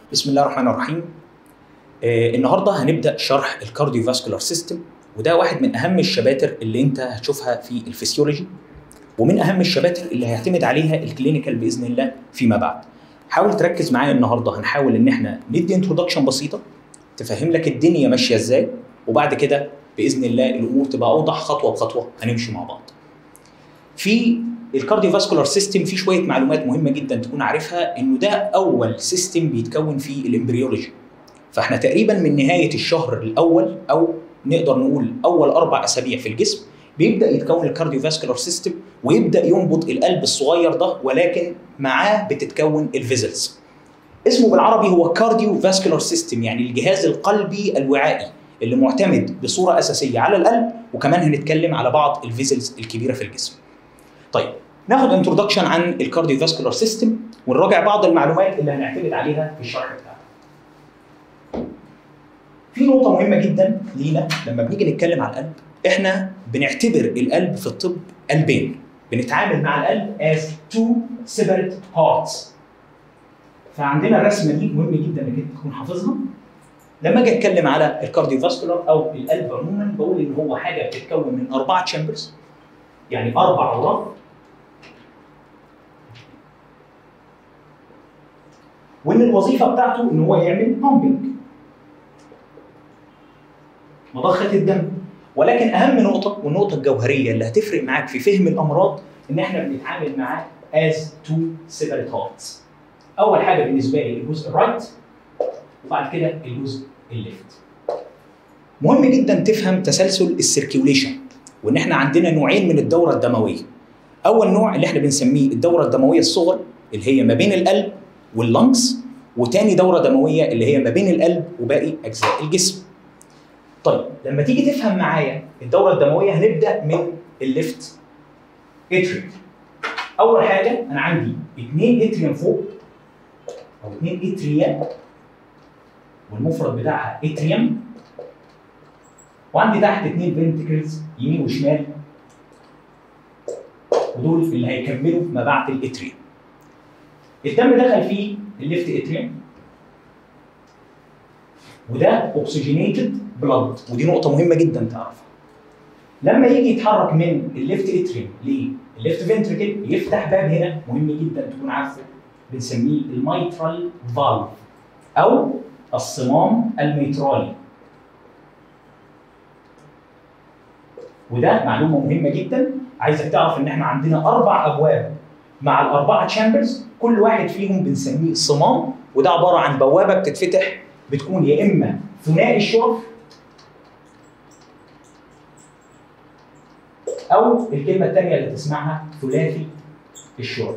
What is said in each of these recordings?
بسم الله الرحمن الرحيم آه النهارده هنبدا شرح الكارديوفاسكولار سيستم وده واحد من اهم الشباتر اللي انت هتشوفها في الفسيولوجي ومن اهم الشباتر اللي هيعتمد عليها الكلينيكال باذن الله فيما بعد حاول تركز معايا النهارده هنحاول ان احنا ندي انترودكشن بسيطه تفهم لك الدنيا ماشيه ازاي وبعد كده باذن الله الامور تبقى اوضح خطوه بخطوه هنمشي مع بعض في الكارديوفاسكولار سيستم فيه شويه معلومات مهمه جدا تكون عارفها انه ده اول سيستم بيتكون فيه الامبريولوجي فاحنا تقريبا من نهايه الشهر الاول او نقدر نقول اول اربع اسابيع في الجسم بيبدا يتكون الكارديوفاسكولار سيستم ويبدا ينبض القلب الصغير ده ولكن معاه بتتكون الفيزلز اسمه بالعربي هو كارديو فاسكولار سيستم يعني الجهاز القلبي الوعائي اللي معتمد بصوره اساسيه على القلب وكمان هنتكلم على بعض الفيزلز الكبيره في الجسم. طيب ناخد انترودكشن عن الكارديو فاسكولار سيستم ونراجع بعض المعلومات اللي هنعتمد عليها في الشرح بتاعنا. في نقطه مهمه جدا لينا لما بنيجي نتكلم على القلب احنا بنعتبر القلب في الطب قلبين بنتعامل مع القلب as two separate hearts فعندنا الرسمه دي مهم جدا انك انت تكون حافظها لما اجي اتكلم على الكارديو فاسكولار او القلب عموما بقول ان هو حاجه بتتكون من اربعه تشامبرز يعني اربع غرف وان الوظيفه بتاعته ان هو يعمل بامبنج مضخه الدم ولكن اهم نقطه والنقطه الجوهريه اللي هتفرق معاك في فهم الامراض ان احنا بنتعامل معاه as two separate hearts اول حاجه بالنسبه لي الجزء الرايت وبعد كده الجزء الليفت مهم جدا تفهم تسلسل السيركيوليشن وان احنا عندنا نوعين من الدوره الدمويه اول نوع اللي احنا بنسميه الدوره الدمويه الصغرى اللي هي ما بين القلب واللنجز وتاني دوره دمويه اللي هي ما بين القلب وباقي اجزاء الجسم طيب لما تيجي تفهم معايا الدوره الدمويه هنبدا من الليفت اتريوم اول حاجه انا عندي اثنين اتريوم فوق او اثنين اتريا والمفرد بتاعها اتريوم وعندي تحت اثنين فنتكلز يمين وشمال ودول اللي هيكملوا ما بعد الاتريوم الدم دخل فيه الليفت اتريوم وده اوكسجينيتد بلاد ودي نقطه مهمه جدا تعرفها لما يجي يتحرك من الليفت اتريوم للليفت فنتريكل يفتح باب هنا مهم جدا تكون عارفه بنسميه الميترال فالف او الصمام الميترالي وده معلومه مهمه جدا عايزك تعرف ان احنا عندنا اربع ابواب مع الاربعه تشامبرز كل واحد فيهم بنسميه صمام وده عباره عن بوابه بتتفتح بتكون يا اما ثنائي الشرف او الكلمه الثانيه اللي تسمعها ثلاثي الشرف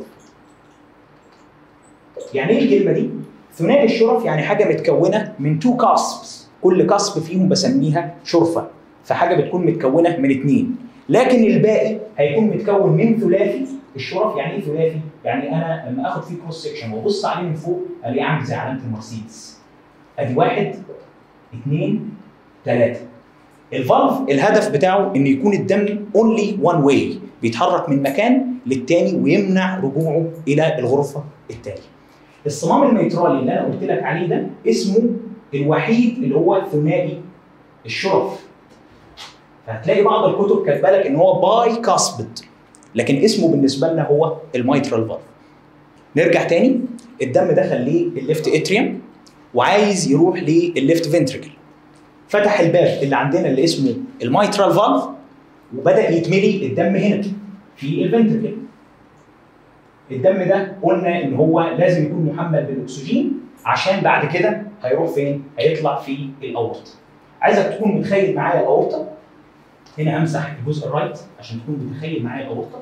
يعني ايه الكلمه دي؟ ثنائي الشرف يعني حاجه متكونه من تو كاسبس كل كاسب فيهم بسميها شرفه فحاجه بتكون متكونه من اثنين لكن الباقي هيكون متكون من ثلاثي الشرف يعني ايه ثلاثي؟ يعني انا لما اخد فيه كروس سكشن وابص عليه من فوق الاقيه عامل زي علامه المرسيدس ادي واحد اثنين ثلاثه الفالف الهدف بتاعه ان يكون الدم اونلي وان واي بيتحرك من مكان للتاني ويمنع رجوعه الى الغرفه التاليه الصمام الميترالي اللي انا قلت لك عليه ده اسمه الوحيد اللي هو ثنائي الشرف فهتلاقي بعض الكتب كاتبه لك ان هو باي كاسبد لكن اسمه بالنسبه لنا هو الميترال فالف نرجع تاني الدم دخل للليفت اتريوم وعايز يروح للليفت فنتريكل فتح الباب اللي عندنا اللي اسمه الميترال فالف وبدا يتملي الدم هنا في الفنتريكل الدم ده قلنا ان هو لازم يكون محمل بالاكسجين عشان بعد كده هيروح فين؟ هيطلع في الاورطه. عايزك تكون متخيل معايا الاورطه هنا همسح الجزء الرايت عشان تكون متخيل معايا الاورطه.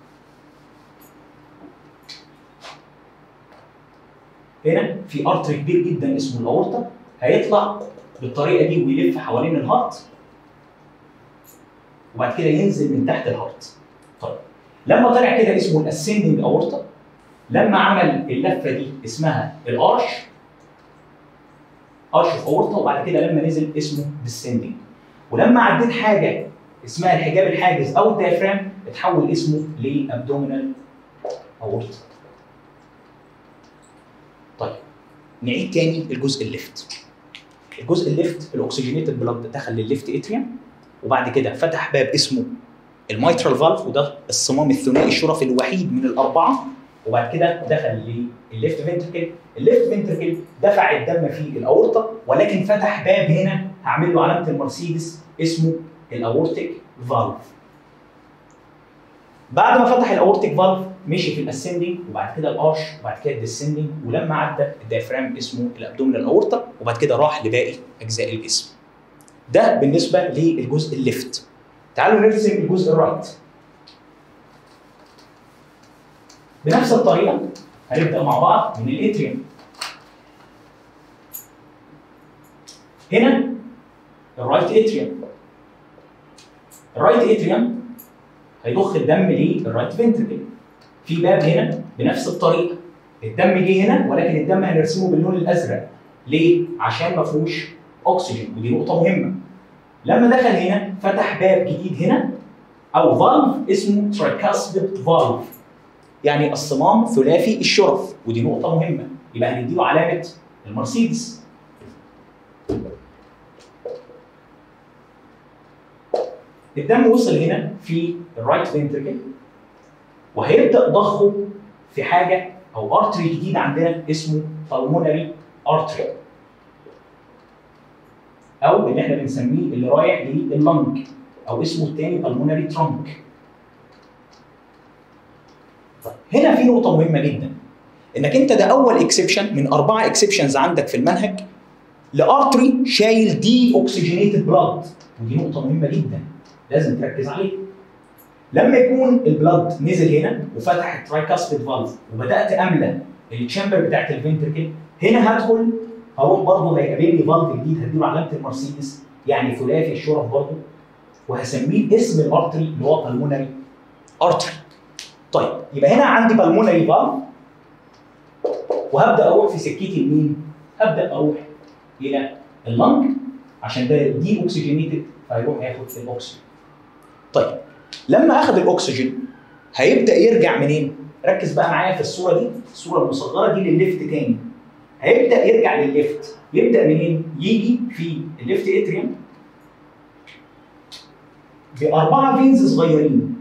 هنا في ارتري كبير جدا اسمه الاورطه هيطلع بالطريقه دي ويلف حوالين الهارت وبعد كده ينزل من تحت الهارت. طيب لما طلع كده اسمه الاسندنج اورطه لما عمل اللفه دي اسمها الارش ارش في اورطه وبعد كده لما نزل اسمه ديسندنج ولما عديت حاجه اسمها الحجاب الحاجز او الديافرام اتحول اسمه لابدومينال اورطه طيب نعيد تاني الجزء الليفت الجزء الليفت الاكسجينيتد بلاد دخل للليفت اتريوم وبعد كده فتح باب اسمه الميترال فالف وده الصمام الثنائي الشرفي الوحيد من الاربعه وبعد كده دخل للليفت فنتركل الليفت فنتركل دفع الدم في الاورطه ولكن فتح باب هنا هعمل له علامه المرسيدس اسمه الاورتيك فالف بعد ما فتح الاورتيك فالف مشي في الاسندنج وبعد كده الارش وبعد كده الديسندنج ولما عدى الديافرام اسمه الابدومينال اورتا وبعد كده راح لباقي اجزاء الجسم. ده بالنسبه للجزء الليفت. تعالوا نرسم الجزء الرايت. بنفس الطريقه هنبدا مع بعض من الاتريوم. هنا الرايت اتريوم. الرايت اتريوم هيضخ الدم للرايت فنتركل. في باب هنا بنفس الطريقه الدم جه هنا ولكن الدم هنرسمه باللون الازرق ليه؟ عشان ما فيهوش اكسجين ودي نقطه مهمه لما دخل هنا فتح باب جديد هنا او فالف اسمه ترايكاسبيد فالف يعني الصمام ثلاثي الشرف ودي نقطه مهمه يبقى هنديله علامه المرسيدس الدم وصل هنا في الرايت فنتركل وهيبدا ضخه في حاجه او ارتري جديد عندنا اسمه pulmonary artery او اللي احنا بنسميه اللي رايح لللنج او اسمه الثاني pulmonary trunk طيب هنا في نقطه مهمه جدا انك انت ده اول اكسبشن من اربعه اكسبشنز عندك في المنهج لارتري شايل دي اوكسجينيتد بلاد ودي نقطه مهمه جدا لازم تركز عليها لما يكون البلد نزل هنا وفتح الترايكاسبيد فالف وبدات املى التشامبر بتاعت الفنتركل هنا هدخل هروح برضه هيقابلني فالف جديد هديله علامه المرسيدس يعني ثلاثي الشرف برضه وهسميه اسم الارتري اللي هو بالمونري ارتري طيب يبقى هنا عندي بالمونري فالف وهبدا اروح في سكتي لمين؟ هبدا اروح الى اللنج عشان ده دي اوكسجينيتد فهيروح ياخد الاكسجين طيب لما اخذ الاكسجين هيبدا يرجع منين؟ ركز بقى معايا في الصوره دي الصوره المصغره دي للليفت تاني هيبدا يرجع للليفت يبدا منين؟ يجي في الليفت اتريوم باربعه فينز صغيرين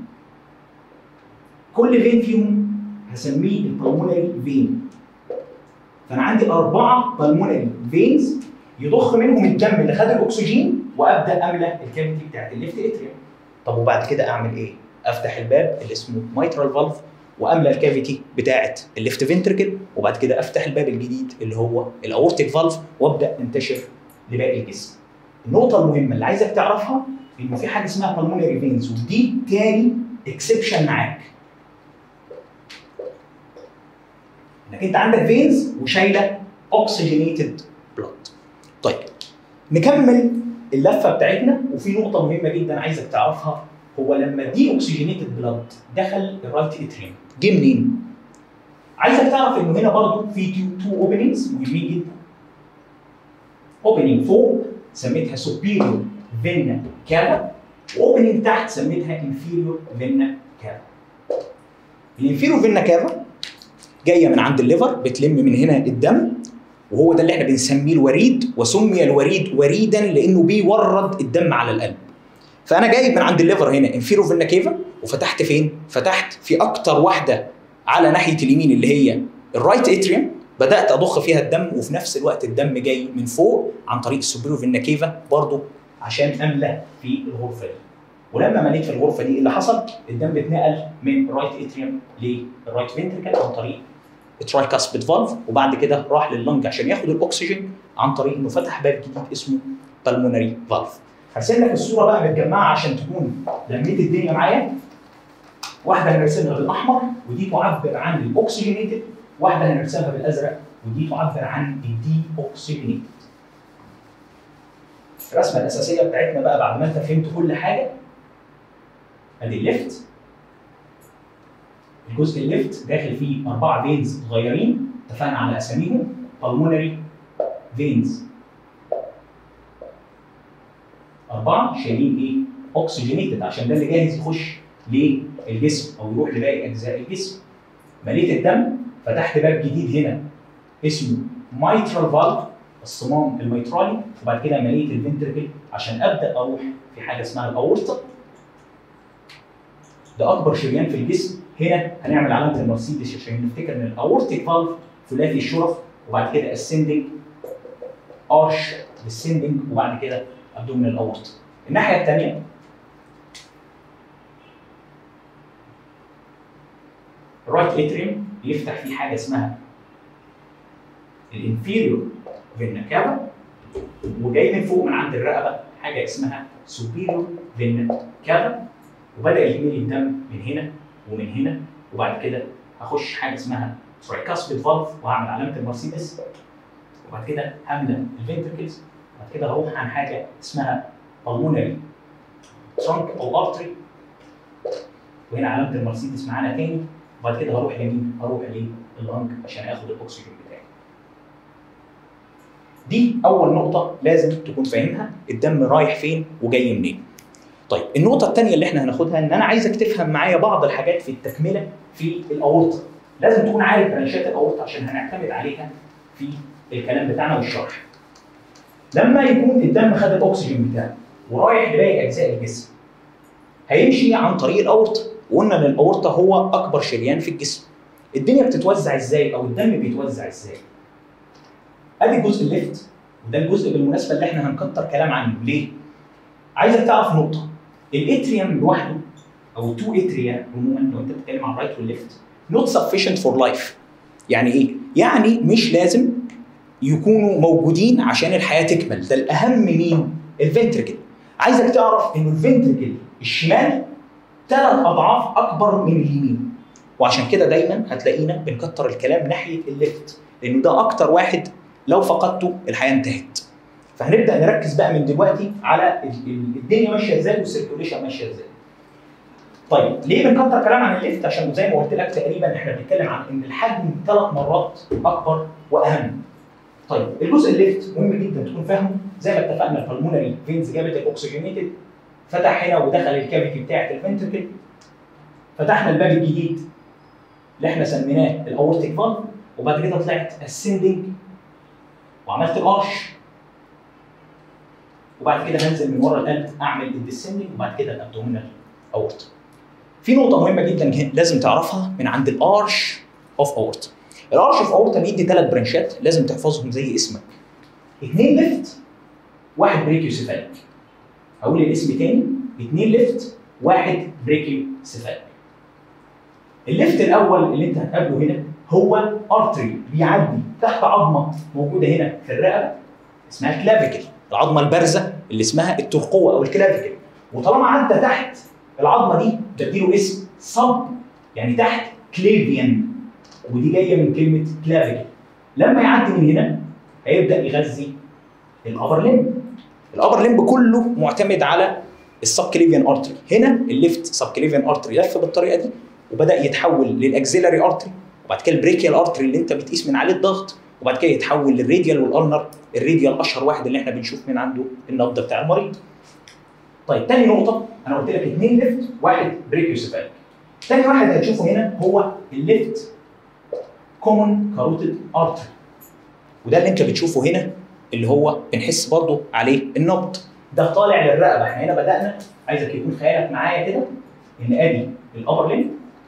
كل فين فيهم هسميه البلمونري فين فانا عندي اربعه بلمونري فينز يضخ منهم الدم اللي خد الاكسجين وابدا املى الكافيتي بتاعت الليفت اتريوم طب وبعد كده اعمل ايه؟ افتح الباب اللي اسمه مايترال فالف واملى الكافيتي بتاعه الليفت فنتركل وبعد كده افتح الباب الجديد اللي هو الاورتيك فالف وابدا انتشر لباقي الجسم. النقطه المهمه اللي عايزك تعرفها انه في حاجه اسمها بالمونري فينز ودي تاني اكسبشن معاك. انك انت عندك فينز وشايله اوكسجينيتد بلاد. طيب نكمل اللفه بتاعتنا وفي نقطه مهمه جدا عايزك تعرفها هو لما دي اوكسجينيتد بلاد دخل الرايت اتريوم جه منين؟ عايزك تعرف انه هنا برضه في تو اوبننجز مهمين جدا اوبننج فوق سميتها سوبيريور فينا كافا واوبننج تحت سميتها انفيريور فينا كافا الانفيريور فينا كافا جايه من عند الليفر بتلم من هنا الدم وهو ده اللي احنا بنسميه الوريد وسمي الوريد وريدا لانه بيورد الدم على القلب فانا جايب من عند الليفر هنا انفيرو فينا كيفا وفتحت فين فتحت في اكتر واحده على ناحيه اليمين اللي هي الرايت اتريوم بدات اضخ فيها الدم وفي نفس الوقت الدم جاي من فوق عن طريق السوبيرو فينا كيفا برضه عشان املى في الغرفه دي ولما مليت في الغرفه دي اللي حصل الدم اتنقل من الرايت اتريوم للرايت فنتريكل عن طريق الترايكاسبيد فالف وبعد كده راح لللنج عشان ياخد الاكسجين عن طريق انه فتح باب جديد اسمه بالمونري فالف هرسم لك الصوره بقى متجمعه عشان تكون لميت الدنيا معايا واحده هنرسمها بالاحمر ودي تعبر عن الاكسجينيتد واحده هنرسمها بالازرق ودي تعبر عن الدي اوكسجينيتد الرسمه الاساسيه بتاعتنا بقى بعد ما انت فهمت كل حاجه ادي الليفت الجزء الليفت داخل فيه اربعه فينز صغيرين اتفقنا على اساميهم pulmonary فينز اربعه شايلين ايه؟ اوكسجينيتد عشان ده اللي جاهز يخش للجسم او يروح لباقي اجزاء الجسم مليت الدم فتحت باب جديد هنا اسمه مايترال فالف الصمام الميترالي وبعد كده عمليه الفنتركل عشان ابدا اروح في حاجه اسمها الاورطه ده اكبر شريان في الجسم هنا هنعمل علامه المرسيدس عشان نفتكر ان الاورتيك فالف ثلاثي الشرف وبعد كده اسندنج ارش ديسندنج وبعد كده ابدومين الاورطه الناحيه الثانيه الرايت اتريوم يفتح فيه حاجه اسمها الانفيريور فينا كافا وجاي من فوق من عند الرقبه حاجه اسمها سوبيريور فينا كافا وبدا يميل الدم من هنا ومن هنا وبعد كده هخش حاجه اسمها ترايكاسبيد فالف وهعمل علامه المرسيدس وبعد كده هملى الفنتركلز وبعد كده هروح عن حاجه اسمها بالمونري ترانك او ارتري وهنا علامه المرسيدس معانا تاني وبعد كده هروح لمين؟ هروح لللنج عشان اخد الاكسجين بتاعي. دي اول نقطه لازم تكون فاهمها الدم رايح فين وجاي منين. طيب النقطه الثانيه اللي احنا هناخدها ان انا عايزك تفهم معايا بعض الحاجات في التكمله في الاورطه. لازم تكون عارف برانشات الاورطه عشان هنعتمد عليها في الكلام بتاعنا والشرح. لما يكون الدم خد الاكسجين بتاعه ورايح لباقي اجزاء الجسم هيمشي عن طريق الاورطه وقلنا ان الاورطه هو اكبر شريان في الجسم. الدنيا بتتوزع ازاي او الدم بيتوزع ازاي؟ ادي الجزء الليفت وده الجزء بالمناسبه اللي احنا هنكتر كلام عنه ليه؟ عايزك تعرف نقطه الاتريوم لوحده او تو اتريا عموما لو انت بتتكلم عن الرايت والليفت نوت سفيشنت فور لايف يعني ايه؟ يعني مش لازم يكونوا موجودين عشان الحياه تكمل ده الاهم مين؟ الفنتركل عايزك تعرف ان الفنتركل الشمال ثلاث اضعاف اكبر من اليمين وعشان كده دايما هتلاقينا بنكتر الكلام ناحيه الليفت لانه ده اكتر واحد لو فقدته الحياه انتهت فهنبدا نركز بقى من دلوقتي على الدنيا ماشيه ازاي والسيركيوليشن ماشيه ازاي طيب ليه بنكتر كلام عن الليفت عشان زي ما قلت لك تقريبا احنا بنتكلم عن ان الحجم ثلاث مرات اكبر واهم طيب الجزء الليفت مهم جدا تكون فاهمه زي ما اتفقنا البلمونري فينز جابت الاكسجينيتد فتح هنا ودخل الكافيتي بتاعه الفنتركل فتحنا الباب الجديد اللي احنا سميناه الاورتيك فالف وبعد كده طلعت اسندنج وعملت الارش وبعد كده هنزل من ورا القلب اعمل الديسندنج وبعد كده الابدومينال اورت في نقطه مهمه جدا لازم تعرفها من عند الارش اوف اورت الارش اوف اورت بيدي ثلاث برانشات لازم تحفظهم زي اسمك اثنين ليفت واحد بريكيوسيفاليك هقول الاسم تاني اثنين ليفت واحد بريكيوسيفاليك الليفت الاول اللي انت هتقابله هنا هو ارتري بيعدي تحت عظمه موجوده هنا في الرقبه اسمها الكلافيكل العظمه البارزه اللي اسمها الترقوه او الكلافيكل وطالما عدى تحت العظمه دي بديله اسم صب يعني تحت كليفيان ودي جايه من كلمه كلافيكل لما يعدي من هنا هيبدا يغذي الابر ليمب الابر ليمب كله معتمد على السب كليفيان ارتري هنا الليفت سب كليفيان ارتري لف بالطريقه دي وبدا يتحول للاكزيلاري ارتري وبعد كده البريكيال ارتري اللي انت بتقيس من عليه الضغط وبعد كده يتحول للراديال والالنر الراديال اشهر واحد اللي احنا بنشوف من عنده النبض بتاع المريض طيب تاني نقطة أنا قلت لك اثنين ليفت واحد بريكيوسيفاليك. تاني واحد هتشوفه هنا هو الليفت كومون كاروتيد ارتري. وده اللي أنت بتشوفه هنا اللي هو بنحس برضه عليه النبض. ده طالع للرقبة، احنا هنا بدأنا عايزك يكون خيالك معايا كده إن أدي الأبر ليمب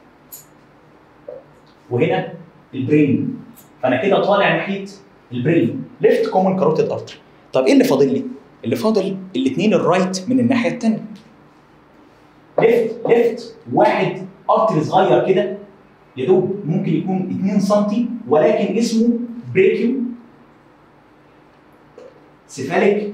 وهنا البرين. فأنا كده طالع ناحية البرين، ليفت كومون كاروتيد ارتري. طب إيه اللي فاضل لي؟ اللي فاضل الاثنين الرايت من الناحيه الثانيه ليفت ليفت واحد ارتري صغير كده يا دوب ممكن يكون 2 سم ولكن اسمه بريكيو سيفاليك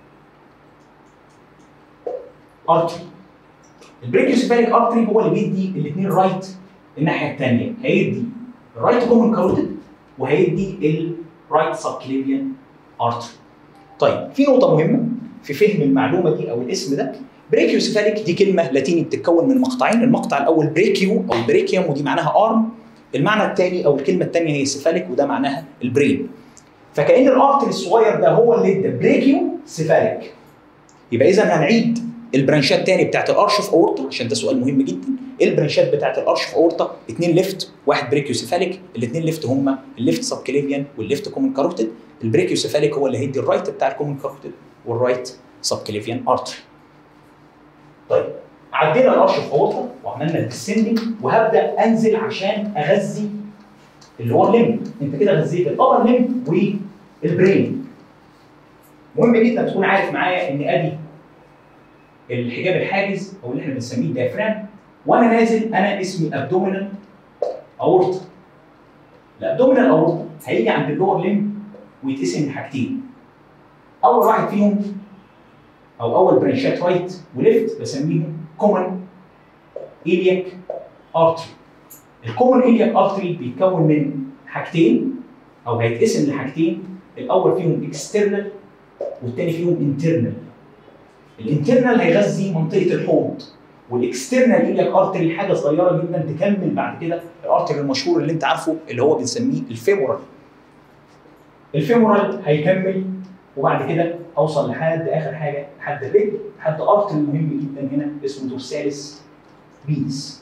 ارتري البريكيو سيفاليك ارتري هو اللي بيدي الاثنين رايت الناحيه الثانيه هيدي الرايت كومن كاروتيد وهيدي الرايت سبكليفيان ارتري طيب في نقطة مهمة في فهم المعلومة دي أو الاسم ده بريكيوسيفاليك دي كلمة لاتيني بتتكون من مقطعين المقطع الأول بريكيو أو بريكيوم ودي معناها أرم المعنى الثاني أو الكلمة الثانية هي سيفاليك وده معناها البرين فكأن الارتري الصغير ده هو اللي ادى بريكيو سيفاليك يبقى إذا هنعيد البرانشات الثاني بتاعت الارشف اورتا عشان ده سؤال مهم جدا ايه البرانشات بتاعت الارشف اورتا اثنين ليفت واحد بريكيوسيفاليك الاثنين ليفت هم الليفت سبكليفيان والليفت كومن كاروتيد البريكيوسيفاليك هو اللي هيدي الرايت بتاع الكومن كاروتيد والرايت سبكليفيان ارتري طيب عدينا الارشف اورتا وعملنا الديسندنج وهبدا انزل عشان اغذي اللي هو الليمب انت كده غذيت الابر ليمب والبرين مهم جدا تكون عارف معايا ان ادي الحجاب الحاجز او اللي احنا بنسميه الديافرام وانا نازل انا اسمي ابدومينال اورتا الابدومينال اورتا هيجي عند اللور ليمب ويتقسم لحاجتين اول واحد فيهم او اول برانشات رايت وليفت بسميهم كومن ايلياك ارتري الكومن ايلياك ارتري بيتكون من حاجتين او هيتقسم لحاجتين الاول فيهم اكسترنال والتاني فيهم انترنال الانترنال هيغذي منطقه الحوض والاكسترنال ايلياك ارتري حاجه صغيره جدا تكمل بعد كده الارتري المشهور اللي انت عارفه اللي هو بنسميه الفيمورال الفيمورال هيكمل وبعد كده اوصل لحد اخر حاجه لحد الرجل لحد ارتري مهم جدا هنا اسمه دورساليس بيز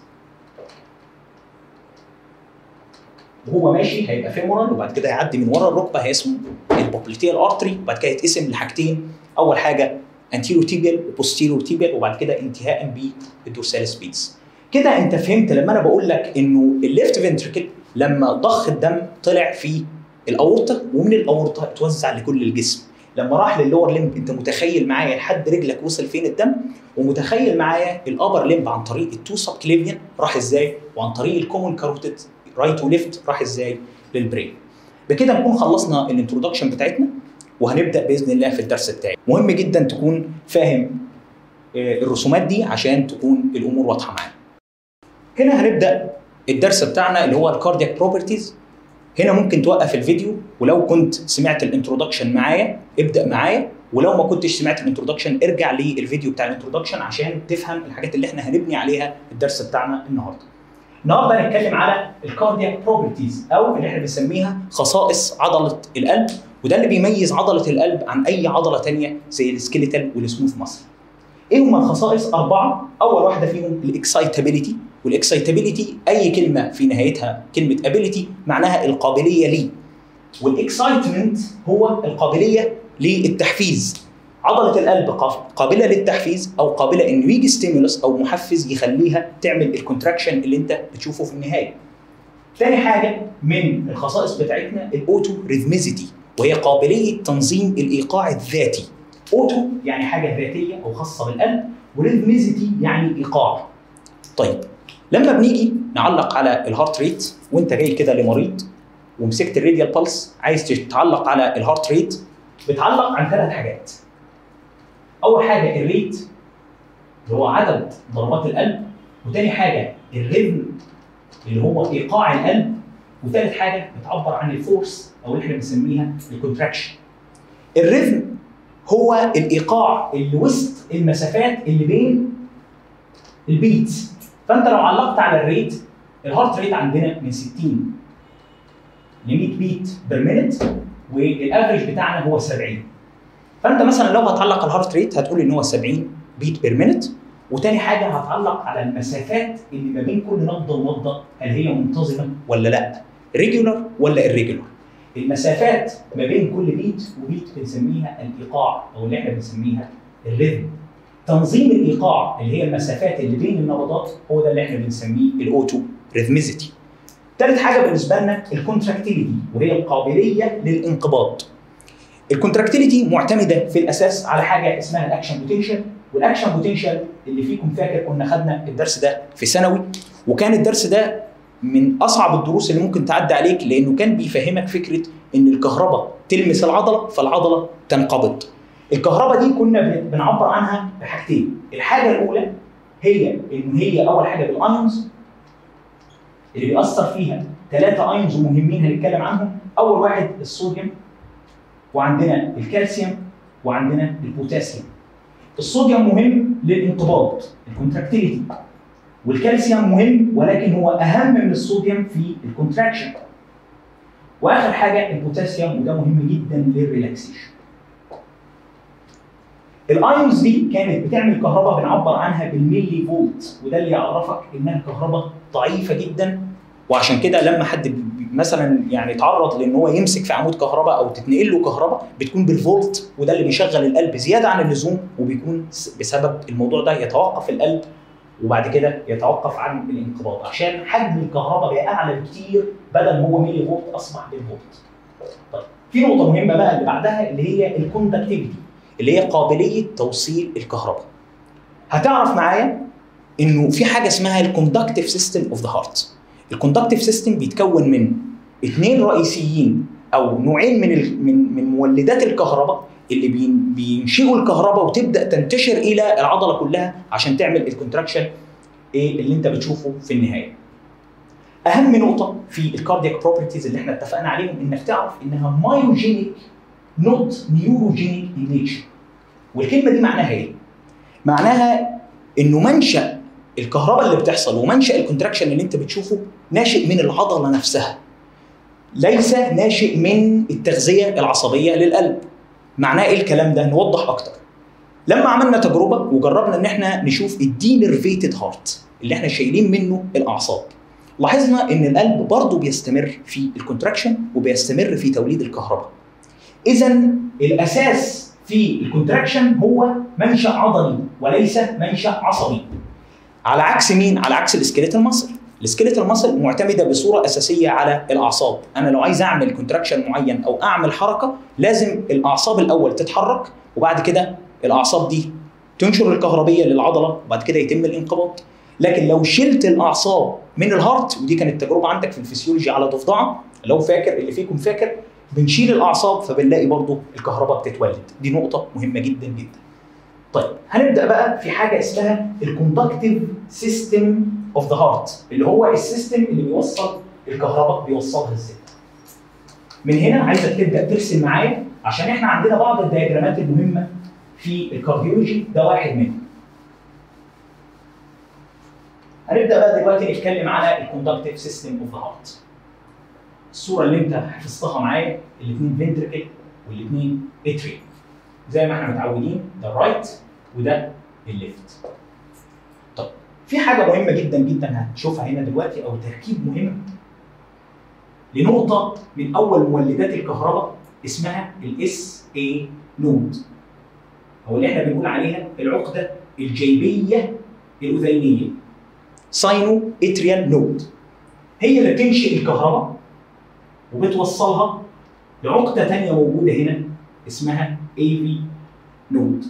وهو ماشي هيبقى فيمورال وبعد كده هيعدي من ورا الركبه هيسمه البوبليتيال ارتري وبعد كده يتقسم لحاجتين اول حاجه انتيرو تيبيال وبوستيرو تيبيال وبعد كده انتهاء بالدورساليس بيز كده انت فهمت لما انا بقول لك انه الليفت فنتريكل لما ضخ الدم طلع في الاورطه ومن الاورطه اتوزع لكل الجسم لما راح للور ليمب انت متخيل معايا لحد رجلك وصل فين الدم ومتخيل معايا الابر ليمب عن طريق التو سب كليفيان راح ازاي وعن طريق الكومن كاروتيد رايت وليفت راح ازاي للبرين بكده نكون خلصنا الانترودكشن بتاعتنا وهنبدا باذن الله في الدرس بتاعي مهم جدا تكون فاهم الرسومات دي عشان تكون الامور واضحه معانا هنا هنبدا الدرس بتاعنا اللي هو الكاردياك بروبرتيز هنا ممكن توقف الفيديو ولو كنت سمعت الانترودكشن معايا ابدا معايا ولو ما كنتش سمعت الانترودكشن ارجع للفيديو بتاع الانترودكشن عشان تفهم الحاجات اللي احنا هنبني عليها الدرس بتاعنا النهارده النهارده هنتكلم على الكاردياك بروبرتيز او اللي احنا بنسميها خصائص عضله القلب وده اللي بيميز عضله القلب عن اي عضله ثانيه زي السكيليتال والسموث ماسل ايه هم الخصائص اربعه اول واحده فيهم الاكسايتابيليتي والاكسايتابيليتي اي كلمه في نهايتها كلمه ابيليتي معناها القابليه ليه والاكسايتمنت هو القابليه للتحفيز عضله القلب قابله للتحفيز او قابله انه يجي ستيمولس او محفز يخليها تعمل الكونتراكشن اللي انت بتشوفه في النهايه تاني حاجه من الخصائص بتاعتنا الاوتو ريثميزيتي وهي قابليه تنظيم الايقاع الذاتي اوتو يعني حاجه ذاتيه او خاصه بالقلب وريثميزيتي يعني ايقاع طيب لما بنيجي نعلق على الهارت ريت وانت جاي كده لمريض ومسكت الراديال بالس عايز تعلق على الهارت ريت بتعلق عن ثلاث حاجات اول حاجه الريت اللي هو عدد ضربات القلب وتاني حاجه الريتم اللي هو ايقاع القلب وثالث حاجه بتعبر عن الفورس او اللي احنا بنسميها الكونتراكشن الريتم هو الايقاع اللي وسط المسافات اللي بين البيتس فانت لو علقت على الريت الهارت ريت عندنا من 60 ل 100 بيت بير مينت والافرج بتاعنا هو 70 فانت مثلا لو هتعلق الهارت ريت هتقول ان هو 70 بيت بير مينت وتاني حاجه هتعلق على المسافات اللي ما بين كل نبضه ونبضه هل هي منتظمه ولا لا ريجولار ولا irregular المسافات ما بين كل بيت وبيت بنسميها الايقاع او اللي احنا بنسميها الريتم تنظيم الايقاع اللي هي المسافات اللي بين النبضات هو ده اللي احنا بنسميه الاوتو ريثميزيتي ثالث حاجه بالنسبه لنا الكونتراكتيليتي وهي القابليه للانقباض الكونتراكتيليتي معتمده في الاساس على حاجه اسمها الاكشن بوتنشال والاكشن بوتنشال اللي فيكم فاكر كنا خدنا الدرس ده في ثانوي وكان الدرس ده من اصعب الدروس اللي ممكن تعدي عليك لانه كان بيفهمك فكره ان الكهرباء تلمس العضله فالعضله تنقبض الكهرباء دي كنا بنعبر عنها بحاجتين الحاجه الاولى هي ان هي اول حاجه بالايونز اللي بيأثر فيها ثلاثه ايونز مهمين هنتكلم عنهم اول واحد الصوديوم وعندنا الكالسيوم وعندنا البوتاسيوم الصوديوم مهم للانقباض الكونتراكتيليتي والكالسيوم مهم ولكن هو اهم من الصوديوم في الكونتراكشن واخر حاجه البوتاسيوم وده مهم جدا للريلاكسيشن الايونز دي كانت بتعمل كهرباء بنعبر عنها بالملي فولت وده اللي يعرفك انها كهرباء ضعيفه جدا وعشان كده لما حد بي- مثلا يعني يتعرض لان هو يمسك في عمود كهرباء او تتنقل له كهرباء بتكون بالفولت وده اللي بيشغل القلب زياده عن اللزوم وبيكون س- بسبب الموضوع ده يتوقف القلب وبعد كده يتوقف عن الانقباض عشان حجم الكهرباء بقى اعلى بكتير بدل ما هو ملي فولت اصبح بالفولت. طيب في نقطه مهمه بقى اللي بعدها اللي هي الكوندكتيفيتي اللي هي قابليه توصيل الكهرباء. هتعرف معايا انه في حاجه اسمها الكوندكتيف سيستم اوف ذا هارت. الكوندكتيف سيستم بيتكون من اثنين رئيسيين او نوعين من ال- من من مولدات الكهرباء اللي بين- بينشئوا الكهرباء وتبدا تنتشر الى العضله كلها عشان تعمل الكونتراكشن ايه اللي انت بتشوفه في النهايه. اهم نقطه في الكاردياك بروبرتيز اللي احنا اتفقنا عليهم انك تعرف انها مايوجينيك نوت نيوروجينيك ان نيتشر. والكلمه دي معناها ايه؟ معناها انه منشا الكهرباء اللي بتحصل ومنشا الكونتراكشن اللي انت بتشوفه ناشئ من العضله نفسها. ليس ناشئ من التغذيه العصبيه للقلب. معناه ايه الكلام ده؟ نوضح اكتر. لما عملنا تجربه وجربنا ان احنا نشوف الدينرفيتد هارت اللي احنا شايلين منه الاعصاب. لاحظنا ان القلب برضه بيستمر في الكونتراكشن وبيستمر في توليد الكهرباء. اذا الاساس في الكونتراكشن هو منشا عضلي وليس منشا عصبي. على عكس مين؟ على عكس السكيليتال ماسل. السكيليتال ماسل معتمده بصوره اساسيه على الاعصاب، انا لو عايز اعمل كونتراكشن معين او اعمل حركه لازم الاعصاب الاول تتحرك وبعد كده الاعصاب دي تنشر الكهربيه للعضله وبعد كده يتم الانقباض. لكن لو شلت الاعصاب من الهارت ودي كانت تجربه عندك في الفسيولوجي على ضفدعه لو فاكر اللي فيكم فاكر بنشيل الاعصاب فبنلاقي برضو الكهرباء بتتولد دي نقطه مهمه جدا جدا طيب هنبدا بقى في حاجه اسمها الكوندكتيف سيستم اوف ذا هارت اللي هو السيستم اللي بيوصل الكهرباء بيوصلها ازاي من هنا عايزك تبدا ترسم معايا عشان احنا عندنا بعض الدياجرامات المهمه في الكارديولوجي ده واحد منهم هنبدا بقى دلوقتي نتكلم على الكوندكتيف سيستم اوف ذا هارت الصوره اللي انت حفظتها معايا الاثنين فنتركل والاثنين اتريوم زي ما احنا متعودين ده الرايت وده الليفت طب في حاجه مهمه جدا جدا هتشوفها هنا دلوقتي او تركيب مهم لنقطه من اول مولدات الكهرباء اسمها الاس اي نود او اللي احنا بنقول عليها العقده الجيبيه الاذينيه ساينو اتريال نود هي اللي بتنشئ الكهرباء وبتوصلها لعقده ثانيه موجوده هنا اسمها اي في نود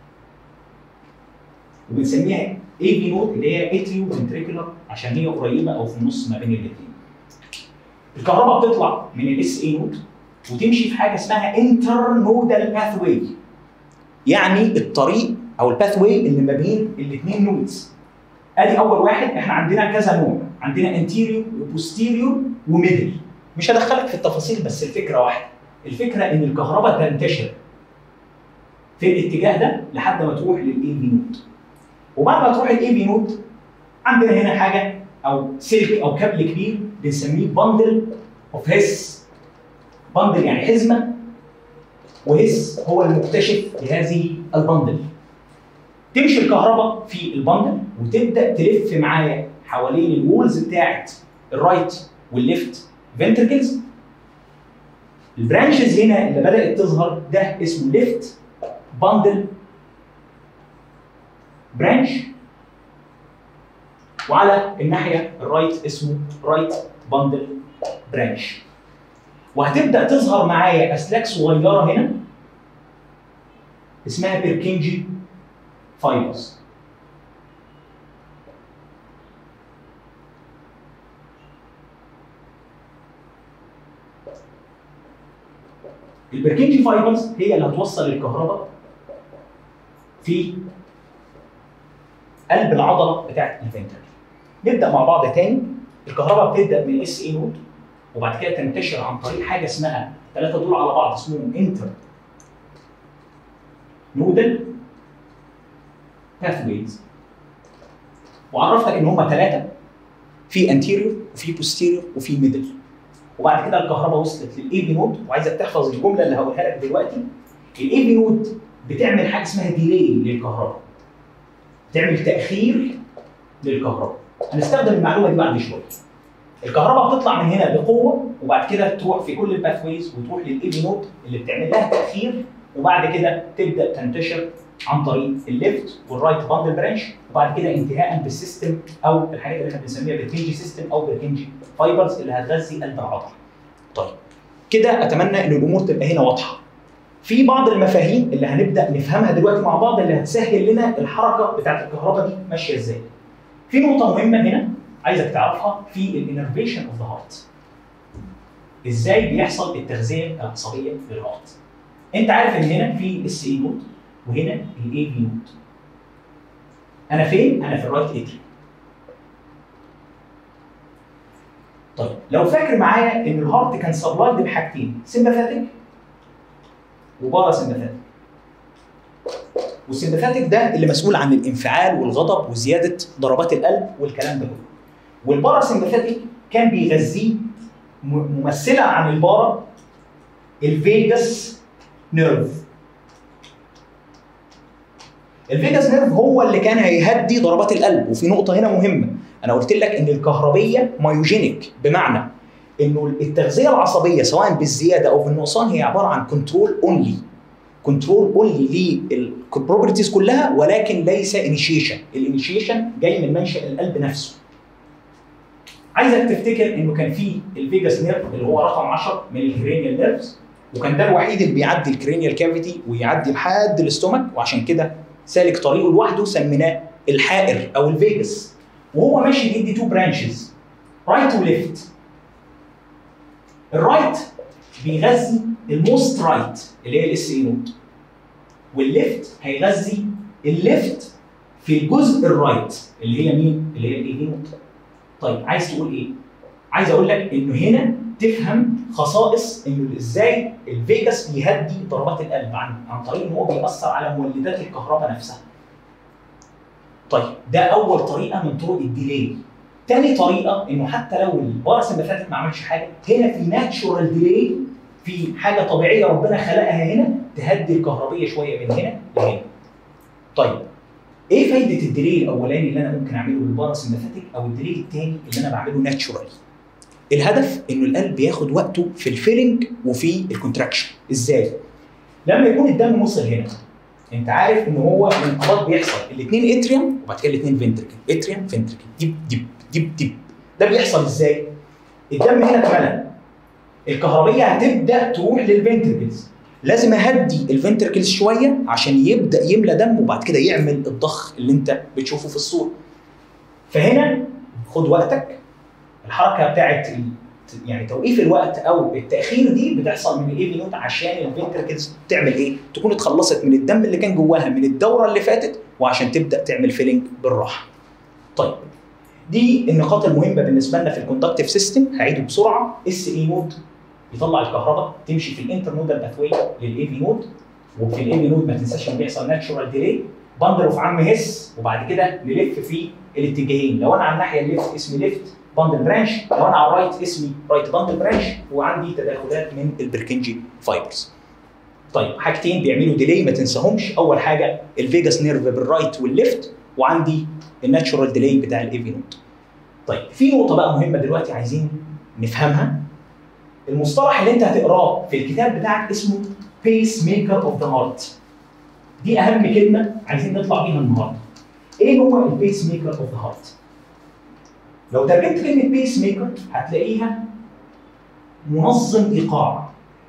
وبنسميها اي في نود اللي هي اتريو فنتريكولار عشان هي قريبه او في النص ما بين الاثنين الكهرباء بتطلع من الاس اي نود وتمشي في حاجه اسمها انتر نودال باث يعني الطريق او الباث واي اللي ما بين الاثنين نودز ادي اول واحد احنا عندنا كذا نوع عندنا انتيريور وبوستيريور وميدل مش هدخلك في التفاصيل بس الفكره واحده الفكره ان الكهرباء تنتشر في الاتجاه ده لحد ما تروح للاي في نود وبعد ما تروح الاي في نود عندنا هنا حاجه او سلك او كابل كبير بنسميه بندل اوف هيس بندل يعني حزمه وهيس هو المكتشف لهذه البندل تمشي الكهرباء في البندل وتبدا تلف معايا حوالين الوولز بتاعت الرايت والليفت فنتركلز البرانشز هنا اللي بدات تظهر ده اسمه ليفت باندل برانش وعلى الناحيه الرايت اسمه رايت باندل برانش وهتبدا تظهر معايا اسلاك صغيره هنا اسمها بيركنجي فايبرز البركنجي فايبرز هي اللي هتوصل الكهرباء في قلب العضله بتاعت الفنتركل نبدا مع بعض تاني الكهرباء بتبدا من الاس اي نود وبعد كده تنتشر عن طريق حاجه اسمها ثلاثه دول على بعض اسمهم انتر نودل باثويز وعرفتك ان هم ثلاثه في انتيريور وفي بوستيريور وفي ميدل وبعد كده الكهرباء وصلت للاي في نود وعايزك تحفظ الجمله اللي هقولها لك دلوقتي الاي في نود بتعمل حاجه اسمها ديلي للكهرباء تعمل تاخير للكهرباء هنستخدم المعلومه دي بعد شويه الكهرباء بتطلع من هنا بقوه وبعد كده تروح في كل الباثويز وتروح للاي بي نود اللي بتعمل لها تاخير وبعد كده تبدا تنتشر عن طريق الليفت والرايت باندل برانش وبعد كده انتهاء بالسيستم او الحاجات اللي احنا بنسميها بالكنجي سيستم او بالكنجي فايبرز اللي هتغذي قلب العضله. طيب كده اتمنى ان الامور تبقى هنا واضحه. في بعض المفاهيم اللي هنبدا نفهمها دلوقتي مع بعض اللي هتسهل لنا الحركه بتاعت الكهرباء دي ماشيه ازاي. في نقطه مهمه هنا عايزك تعرفها في الانرفيشن اوف ذا هارت. ازاي بيحصل التغذيه العصبيه للهارت. انت عارف ان هنا في السي اي نود وهنا الاي بي نود. انا فين؟ انا في الرايت اتريوم. طيب لو فاكر معايا ان الهارت كان سبلايد بحاجتين سمباثيك وبارا سمباثيك. والسمباثيك ده اللي مسؤول عن الانفعال والغضب وزياده ضربات القلب والكلام ده كله. والبارا سمباثيك كان بيغذيه ممثله عن البارا الفيجاس نيرف الفيجاس نيرف هو اللي كان هيهدي ضربات القلب وفي نقطه هنا مهمه انا قلت لك ان الكهربيه مايوجينيك بمعنى انه التغذيه العصبيه سواء بالزياده او بالنقصان هي عباره عن كنترول اونلي كنترول اونلي للبروبرتيز كلها ولكن ليس انيشيشن الانيشيشن جاي من منشا القلب نفسه عايزك تفتكر انه كان في الفيجاس نيرف اللي هو رقم 10 من الكرينيال نيرفز وكان ده الوحيد اللي بيعدي الكرينيال كافيتي ويعدي لحد الاستومك وعشان كده سالك طريقه لوحده سميناه الحائر او الفيجاس وهو ماشي بيدي تو برانشز رايت وليفت الرايت بيغذي الموست رايت اللي هي الاس اي نود والليفت هيغذي الليفت في الجزء الرايت اللي هي مين؟ اللي هي الاي نود طيب عايز تقول ايه؟ عايز اقول لك انه هنا تفهم خصائص انه ازاي الفيجاس بيهدي ضربات القلب عن عن طريق ان هو بيأثر على مولدات الكهرباء نفسها. طيب ده اول طريقه من طرق الديلي. تاني طريقه انه حتى لو الباراسمباثيك ما عملش حاجه هنا في ناتشورال ديلي في حاجه طبيعيه ربنا خلقها هنا تهدي الكهربيه شويه من هنا لهنا. طيب ايه فايده الديلي الاولاني اللي انا ممكن اعمله بالباراسمباثيك او الديلي الثاني اللي انا بعمله ناتشورالي؟ الهدف انه القلب ياخد وقته في الفيلنج وفي الكونتراكشن ازاي لما يكون الدم وصل هنا انت عارف ان هو الانقباض بيحصل الاثنين اتريوم وبعد كده الاثنين فنتركل اتريوم فنتركل ديب ديب ديب ديب ده بيحصل ازاي الدم هنا اتملى الكهربيه هتبدا تروح للفنتركلز لازم اهدي الفنتركلز شويه عشان يبدا يملى دم وبعد كده يعمل الضخ اللي انت بتشوفه في الصوره فهنا خد وقتك الحركه بتاعت يعني توقيف الوقت او التاخير دي بتحصل من الاي في نوت عشان الفنتركلز تعمل ايه؟ تكون اتخلصت من الدم اللي كان جواها من الدوره اللي فاتت وعشان تبدا تعمل فيلنج بالراحه. طيب دي النقاط المهمه بالنسبه لنا في الكوندكتيف سيستم هعيده بسرعه اس اي نود يطلع الكهرباء تمشي في الانتر نودال باثوي للاي في نود وفي الاي في نود ما تنساش ان بيحصل ناتشورال ديلي بندل اوف عم هس وبعد كده نلف في الاتجاهين لو انا على الناحيه الليفت اسمي ليفت باندل برانش لو انا على الرايت اسمي رايت باندل برانش وعندي تداخلات من البركنجي فايبرز. طيب حاجتين بيعملوا ديلي ما تنساهمش اول حاجه الفيجاس نيرف بالرايت والليفت وعندي الناتشورال ديلي بتاع الاي في نوت. طيب في نقطه بقى مهمه دلوقتي عايزين نفهمها المصطلح اللي انت هتقراه في الكتاب بتاعك اسمه بيس ميكر اوف ذا هارت. دي اهم كلمه عايزين نطلع بيها النهارده. ايه هو البيس ميكر اوف ذا هارت؟ لو ترجمت كلمة بيس ميكر هتلاقيها منظم إيقاع.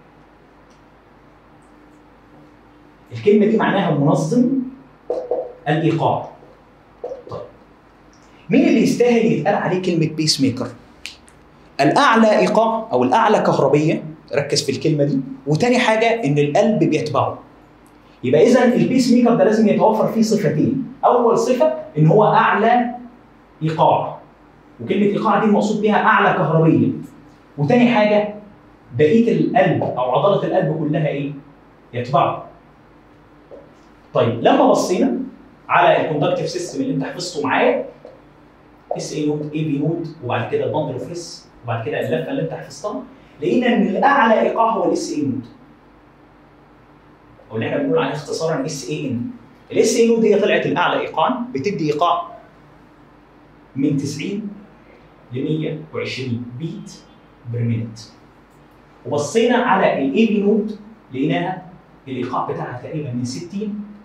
الكلمة دي معناها منظم الإيقاع. طيب مين اللي يستاهل يتقال عليه كلمة بيس ميكر؟ الأعلى إيقاع أو الأعلى كهربية ركز في الكلمة دي وتاني حاجة إن القلب بيتبعه. يبقى إذا البيس ميكر ده لازم يتوفر فيه صفتين، أول صفة إن هو أعلى إيقاع. وكلمه ايقاع دي المقصود بها اعلى كهربيه وتاني حاجه بقيه القلب او عضله القلب كلها ايه يتبعه طيب لما بصينا على الكوندكتيف سيستم اللي انت حفظته معايا اس اي نود اي بي نود وبعد كده البندل اوف اس وبعد كده اللفه اللي انت حفظتها لقينا ان الاعلى ايقاع هو الاس اي نود او اللي احنا بنقول عليها اختصارا اس اي ان الاس اي نود هي طلعت الاعلى ايقاعا بتدي ايقاع من 90 ل 120 بيت بير مينت وبصينا على الاي بي نود لقيناها الايقاع بتاعها تقريبا من 60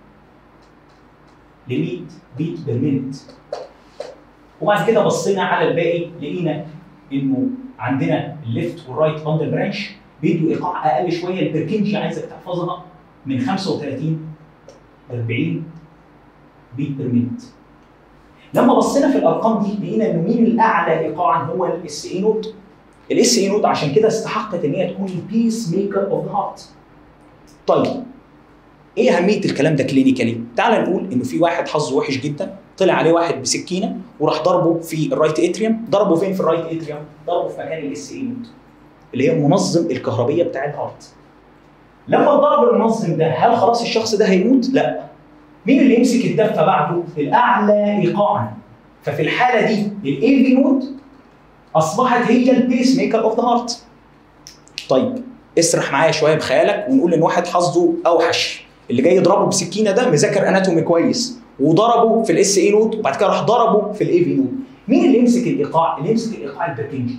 ل 100 بيت بير مينت وبعد كده بصينا على الباقي لقينا انه عندنا الليفت والرايت باندل برانش بيدوا ايقاع اقل شويه البركنجي عايزك تحفظها من 35 ل 40 بيت بير مينت لما بصينا في الارقام دي لقينا انه مين الاعلى ايقاعا هو الاس اي نود الاس اي نود عشان كده استحقت ان هي تكون البيس ميكر اوف ذا هارت طيب ايه اهميه الكلام ده كلينيكالي؟ تعال نقول انه في واحد حظه وحش جدا طلع عليه واحد بسكينه وراح ضربه في الرايت اتريوم، ضربه فين في الرايت اتريوم؟ ضربه في مكان الاس اي نود اللي هي المنظم الكهربيه بتاع الهارت. لما ضرب المنظم ده هل خلاص الشخص ده هيموت؟ لا. مين اللي يمسك الدفه بعده؟ الاعلى ايقاعا. ففي الحاله دي الاي في نود اصبحت هي البيس ميكر اوف ذا هارت. طيب اسرح معايا شويه بخيالك ونقول ان واحد حظه اوحش اللي جاي يضربه بسكينه ده مذاكر اناتومي كويس وضربه في الاس اي نود وبعد كده راح ضربه في الاي في نود مين اللي يمسك الايقاع؟ اللي يمسك الايقاع البركنجي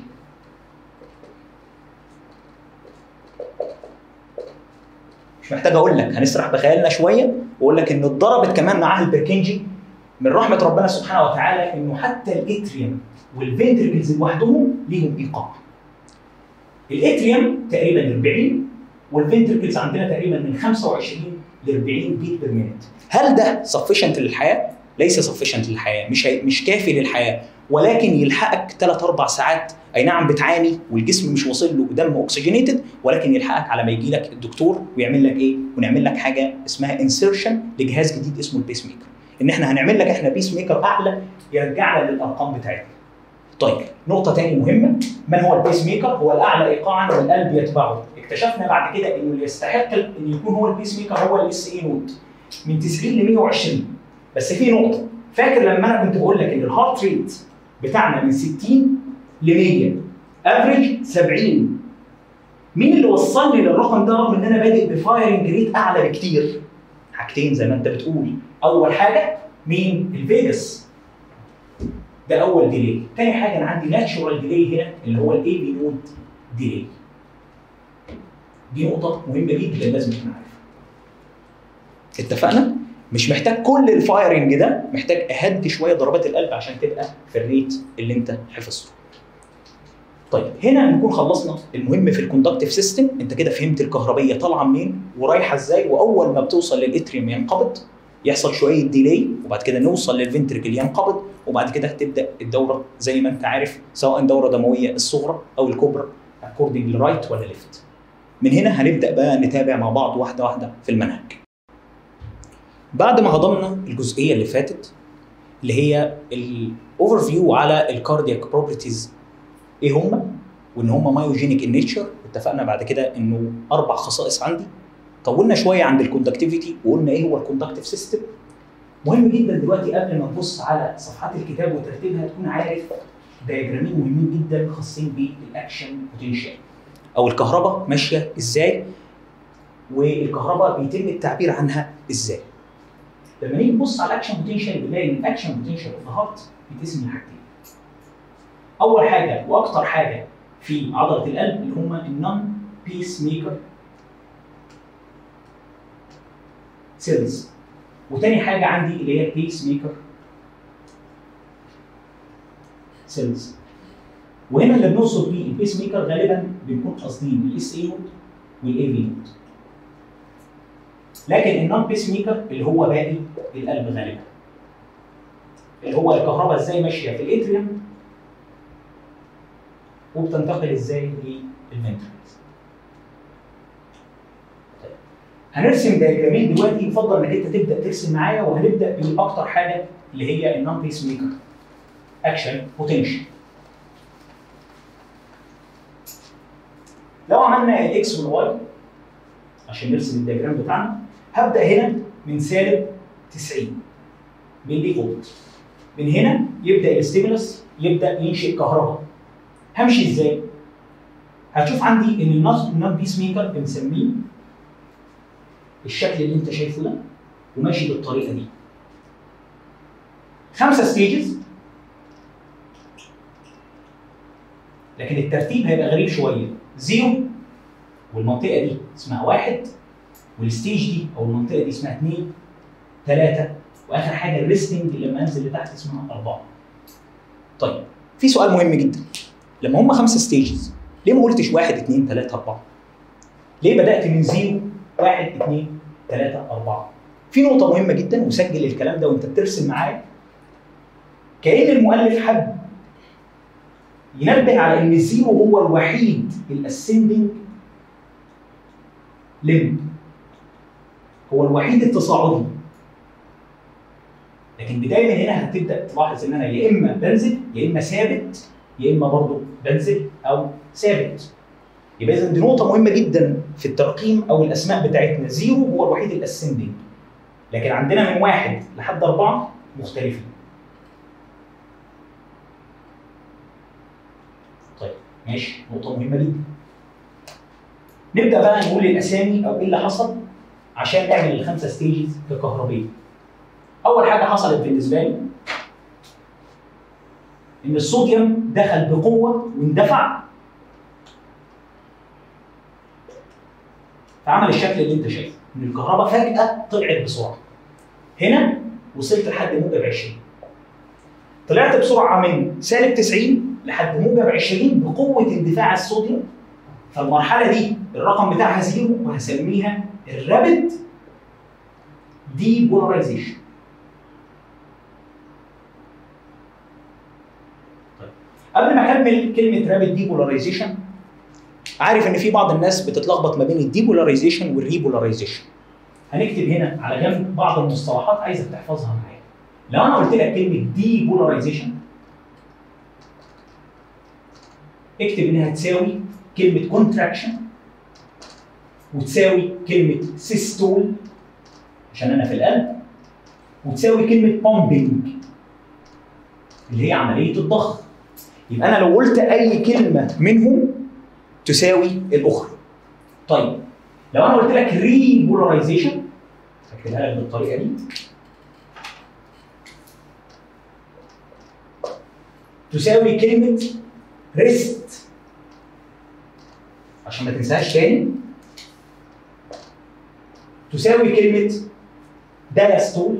مش محتاج اقول لك هنسرح بخيالنا شويه واقول لك ان اتضربت كمان معاه البركنجي من رحمه ربنا سبحانه وتعالى انه حتى الاتريوم والفنتركلز لوحدهم ليهم ايقاع الاتريوم تقريبا 40 والفنتركلز عندنا تقريبا من 25 ل 40 بيت بير مينت هل ده سفشنت للحياه؟ ليس سفشنت للحياه مش هي... مش كافي للحياه ولكن يلحقك 3 4 ساعات اي نعم بتعاني والجسم مش واصل له دم اوكسجينيتد ولكن يلحقك على ما يجي لك الدكتور ويعمل لك ايه؟ ونعمل لك حاجه اسمها انسيرشن لجهاز جديد اسمه البيس ميكر ان احنا هنعمل لك احنا بيس ميكر اعلى يرجعنا للارقام بتاعتنا طيب نقطة تاني مهمة من هو البيس ميكر؟ هو الأعلى إيقاعا والقلب يتبعه. اكتشفنا بعد كده إنه اللي يستحق إن يكون هو البيس ميكر هو الاس اي نود من 90 ل 120 بس في نقطة فاكر لما أنا كنت بقول لك إن الهارت ريت بتاعنا من 60 ل 100 افريج 70 مين اللي وصلني للرقم ده رغم ان انا بادئ بفايرنج ريت اعلى بكتير؟ حاجتين زي ما انت بتقول اول حاجه مين؟ الفيجاس ده اول ديلي تاني حاجه انا عندي ناتشورال ديلي هنا اللي هو الاي بي نود ديلي دي نقطه مهمه جدا لازم تكون عارفها اتفقنا مش محتاج كل الفايرنج ده محتاج اهدي شويه ضربات القلب عشان تبقى في الريت اللي انت حفظته طيب هنا نكون خلصنا المهم في الكوندكتيف سيستم انت كده فهمت الكهربيه طالعه منين ورايحه ازاي واول ما بتوصل للاتريوم ينقبض يحصل شويه ديلي وبعد كده نوصل للفنتركل ينقبض وبعد كده تبدا الدوره زي ما انت عارف سواء دوره دمويه الصغرى او الكبرى اكوردنج لرايت ولا ليفت من هنا هنبدا بقى نتابع مع بعض واحده واحده في المنهج بعد ما هضمنا الجزئيه اللي فاتت اللي هي الاوفر فيو على الكاردياك بروبرتيز ايه هم وان هم مايوجينيك ان نيتشر اتفقنا بعد كده انه اربع خصائص عندي طولنا شويه عند الكوندكتيفيتي وقلنا ايه هو الكوندكتيف سيستم مهم جدا دلوقتي قبل ما تبص على صفحات الكتاب وترتيبها تكون عارف دياجرامين مهمين جدا خاصين بالاكشن بوتنشال او الكهرباء ماشيه ازاي والكهرباء بيتم التعبير عنها ازاي لما نيجي نبص على الاكشن بوتنشال بنلاقي ان الاكشن بوتنشال اوف ذا هارت بيتقسم لحاجتين اول حاجه واكتر حاجه في عضله القلب اللي هم النون بيس ميكر سيلز وتاني حاجه عندي اللي هي البيس ميكر سيلز وهنا اللي بنقصد بيه البيس ميكر غالبا بنكون قاصدين الاس اي نود والاي في نود لكن النون بيس ميكر اللي هو باقي القلب غالبا اللي هو الكهرباء ازاي ماشيه في الاتريوم وبتنتقل ازاي للفنتركلز طيب. هنرسم دياجرامين دلوقتي يفضل انك انت تبدا ترسم معايا وهنبدا بالاكتر حاجه اللي هي النون بيس ميكر اكشن بوتنشال لو عملنا الاكس والواي عشان نرسم الدياجرام بتاعنا هبدا هنا من سالب 90 ملي فولت من هنا يبدا الستيمولس يبدا ينشئ كهرباء همشي ازاي؟ هتشوف عندي ان النون بيس ميكر بنسميه الشكل اللي انت شايفه ده وماشي بالطريقه دي خمسه ستيجز لكن الترتيب هيبقى غريب شويه زيرو والمنطقه دي اسمها واحد والستيج دي او المنطقه دي اسمها اثنين ثلاثه واخر حاجه الريستنج لما انزل لتحت اسمها اربعه. طيب في سؤال مهم جدا لما هم خمسه ستيجز ليه ما قلتش واحد اثنين ثلاثه اربعه؟ ليه بدات من زيرو واحد اثنين ثلاثه اربعه؟ في نقطه مهمه جدا وسجل الكلام ده وانت بترسم معايا كأن المؤلف حب ينبه على ان الزيرو هو الوحيد الاسندنج لم هو الوحيد التصاعدي لكن بدايه من هنا هتبدا تلاحظ ان انا يا اما بنزل يا اما ثابت يا اما برضه بنزل او ثابت يبقى اذا دي نقطه مهمه جدا في الترقيم او الاسماء بتاعتنا زيرو هو الوحيد الاسندنج لكن عندنا من واحد لحد اربعه مختلفين طيب ماشي نقطه مهمه جدا نبدا بقى نقول الاسامي او ايه اللي حصل عشان نعمل الخمسه ستيجز ككهربيه. اول حاجه حصلت بالنسبه لي ان الصوديوم دخل بقوه واندفع فعمل الشكل اللي انت شايفه ان الكهرباء فجاه طلعت بسرعه. هنا وصلت لحد موجب 20. طلعت بسرعه من سالب 90 لحد موجب 20 بقوه اندفاع الصوديوم فالمرحله دي الرقم بتاعها زيرو وهسميها الرابد ديبولاريزيشن طيب قبل ما اكمل كلمه رابد ديبولاريزيشن عارف ان في بعض الناس بتتلخبط ما بين الديبولاريزيشن والريبولاريزيشن هنكتب هنا على جنب بعض المصطلحات عايزك تحفظها معايا لو انا قلت لك كلمه ديبولاريزيشن اكتب انها تساوي كلمه كونتراكشن وتساوي كلمه سيستول عشان انا في القلب وتساوي كلمه بومبنج اللي هي عمليه الضخ يبقى انا لو قلت اي كلمه منهم تساوي الاخرى طيب لو انا قلت لك ريبولاريزيشن هكتبها لك بالطريقه دي تساوي كلمه ريست عشان ما تنساهاش تاني تساوي كلمة دايستول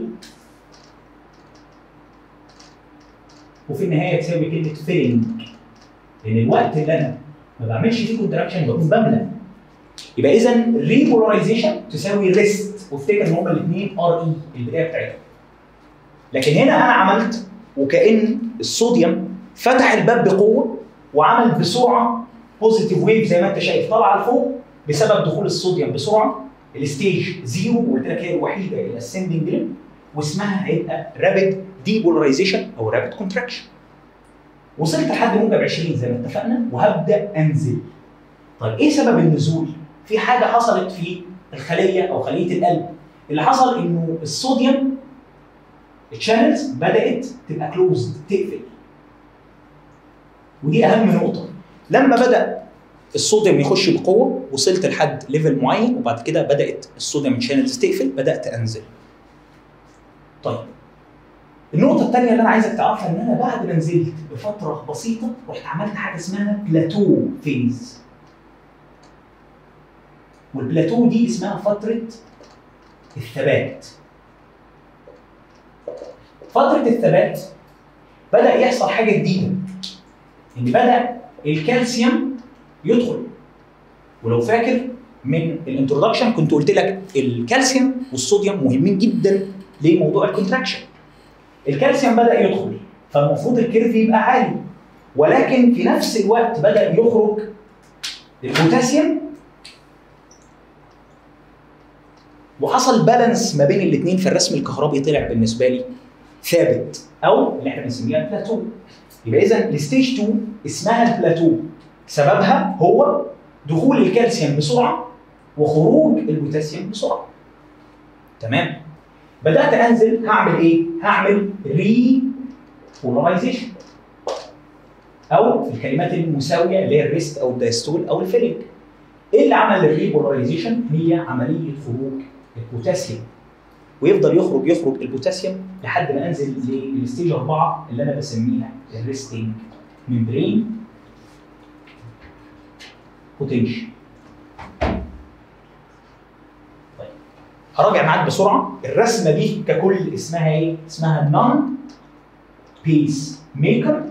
وفي النهاية تساوي كلمة فيلينج لأن الوقت اللي أنا ما بعملش فيه كونتراكشن بكون بملى يبقى إذا ريبولاريزيشن تساوي ريست وافتكر إن هما الاثنين ار اي البداية بتاعتهم لكن هنا أنا عملت وكأن الصوديوم فتح الباب بقوة وعمل بسرعة بوزيتيف ويف زي ما انت شايف طالعه لفوق بسبب دخول الصوديوم بسرعه الستيج زيرو وقلت لك هي الوحيده الاسندنج ليم واسمها هيبقى رابيد ديبولاريزيشن او رابيد كونتراكشن وصلت لحد موجب 20 زي ما اتفقنا وهبدا انزل طيب ايه سبب النزول؟ في حاجه حصلت في الخليه او خليه القلب اللي حصل انه الصوديوم الشانلز بدات تبقى كلوزد تقفل ودي اهم نقطه لما بدا الصوديوم يخش بقوه وصلت لحد ليفل معين وبعد كده بدات الصوديوم شانلز تقفل بدات انزل. طيب النقطة الثانية اللي أنا عايزك تعرفها إن أنا بعد ما نزلت بفترة بسيطة رحت عملت حاجة اسمها بلاتو فيز. والبلاتو دي اسمها فترة الثبات. فترة الثبات بدأ يحصل حاجة جديدة. إن بدأ الكالسيوم يدخل ولو فاكر من الانترودكشن كنت قلت لك الكالسيوم والصوديوم مهمين جدا لموضوع الكونتراكشن الكالسيوم بدا يدخل فالمفروض الكيرف يبقى عالي ولكن في نفس الوقت بدا يخرج البوتاسيوم وحصل بالانس ما بين الاثنين في الرسم الكهربي طلع بالنسبه لي ثابت او اللي احنا بنسميها البلاتو يبقى اذا الستيج 2 اسمها البلاتو سببها هو دخول الكالسيوم بسرعه وخروج البوتاسيوم بسرعه. تمام؟ بدات انزل هعمل ايه؟ هعمل ري بولاريزيشن او في الكلمات المساويه اللي هي الريست او الدايستول او الفيلينج. ايه اللي عمل الري بولاريزيشن؟ هي عمليه خروج البوتاسيوم ويفضل يخرج يخرج البوتاسيوم لحد ما انزل للستيج 4 اللي انا بسميها الريستنج ممبرين بوتنشال طيب هراجع معاك بسرعه الرسمه دي ككل اسمها ايه؟ اسمها نون بيس ميكر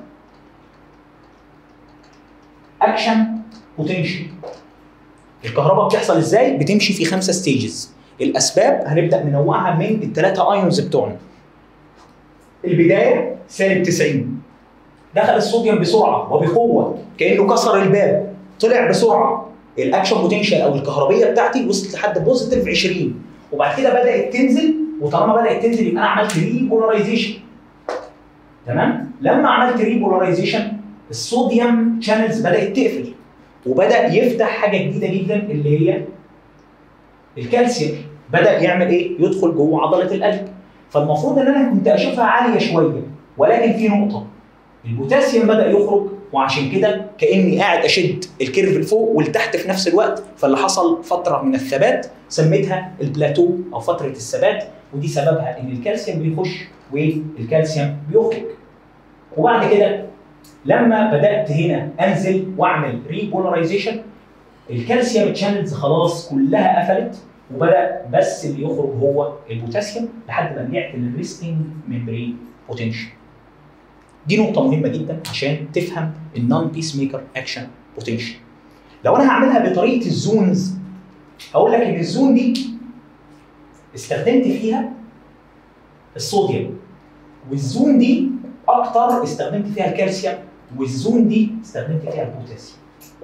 اكشن بوتنشال الكهرباء بتحصل ازاي؟ بتمشي في خمسه ستيجز الاسباب هنبدا ننوعها من الثلاثه ايونز بتوعنا البدايه سالب 90 دخل الصوديوم بسرعه وبقوه كانه كسر الباب طلع بسرعه الاكشن بوتنشال او الكهربيه بتاعتي وصلت لحد بوزيتيف 20 وبعد كده بدات تنزل وطالما بدات تنزل يبقى انا عملت ريبولاريزيشن تمام لما عملت ريبولاريزيشن الصوديوم شانلز بدات تقفل وبدا يفتح حاجه جديده جدا اللي هي الكالسيوم بدا يعمل ايه يدخل جوه عضله القلب فالمفروض ان انا كنت اشوفها عاليه شويه ولكن في نقطه البوتاسيوم بدا يخرج وعشان كده كاني قاعد اشد الكيرف لفوق ولتحت في نفس الوقت فاللي حصل فتره من الثبات سميتها البلاتو او فتره الثبات ودي سببها ان الكالسيوم بيخش والكالسيوم بيخرج وبعد كده لما بدات هنا انزل واعمل ريبولاريزيشن الكالسيوم تشانلز خلاص كلها قفلت وبدا بس اللي يخرج هو البوتاسيوم لحد ما رجعت للريستنج ميمبرين بوتنشال دي نقطة مهمة جدا عشان تفهم النون بيس ميكر اكشن بوتنشال. لو انا هعملها بطريقة الزونز هقول لك ان الزون دي استخدمت فيها الصوديوم والزون دي اكتر استخدمت فيها الكالسيوم والزون دي استخدمت فيها البوتاسيوم.